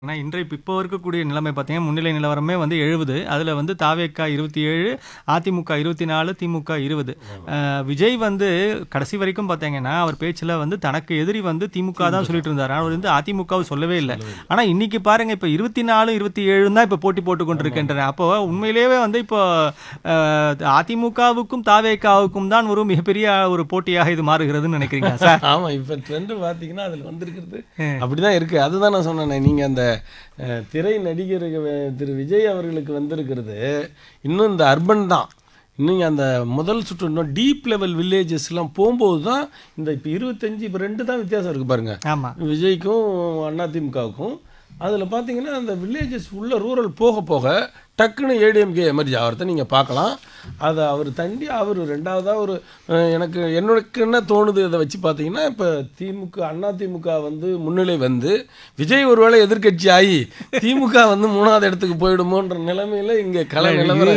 ஆனா இன்றைய இப்ப இப்போ இருக்கக்கூடிய நிலைமை பார்த்தீங்கன்னா முன்னிலை நிலவரமே வந்து எழுபது அதில் வந்து தாவேக்கா இருபத்தி ஏழு அதிமுக இருபத்தி நாலு திமுக இருபது விஜய் வந்து கடைசி வரைக்கும் பார்த்தீங்கன்னா அவர் பேச்சில் வந்து தனக்கு எதிரி வந்து திமுக தான் சொல்லிட்டு இருந்தார் அவர் வந்து அதிமுகவை சொல்லவே இல்லை ஆனால் இன்னைக்கு பாருங்க இப்போ இருபத்தி நாலு இருபத்தி ஏழு தான் இப்போ போட்டி போட்டு கொண்டிருக்கின்றன அப்போ உண்மையிலேயே வந்து இப்போ அஹ், அதிமுகவுக்கும் தாவேக்காவுக்கும் தான் ஒரு மிகப்பெரிய ஒரு போட்டியாக இது மாறுகிறதுன்னு நினைக்கிறீங்க சார் ஆமா இப்ப ட்ரெண்ட் பாத்தீங்கன்னா அதுல வந்திருக்கிறது அப்படிதான் இருக்கு அதுதான் நான் சொன்னேன் நீங்க அந்த அஹ், திரை நடிகர் அஹ், திரு விஜய் அவர்களுக்கு வந்திருக்கிறது இன்னும் இந்த அர்பன் தான் இன்னும் அந்த முதல் சுற்று இன்னும் டீப் லெவல் வில்லேஜஸ்லாம் போகும்போது தான் இந்த இப்போ இருபத்தஞ்சு இப்போ ரெண்டு தான் வித்தியாசம் இருக்கு பாருங்க ஆமா விஜய்க்கும் அதிமுகவுக்கும் அதில் பார்த்தீங்கன்னா அந்த வில்லேஜஸ் உள்ள ரூரல் போக போக டக்குன்னு ஏடிஎம்கே எமர்ஜி ஆகிறத நீங்கள் பார்க்கலாம் அதை அவர் தண்டி அவர் ரெண்டாவதாக ஒரு அஹ், எனக்கு என்னோடக்கு என்ன தோணுது அதை வச்சு பார்த்தீங்கன்னா இப்போ திமுக அண்ணா திமுக வந்து முன்னிலை வந்து விஜய் ஒருவேளை எதிர்க்கட்சி ஆகி திமுக வந்து மூணாவது இடத்துக்கு போயிடுமோன்ற நிலைமையில இங்கே கல நிலவரம்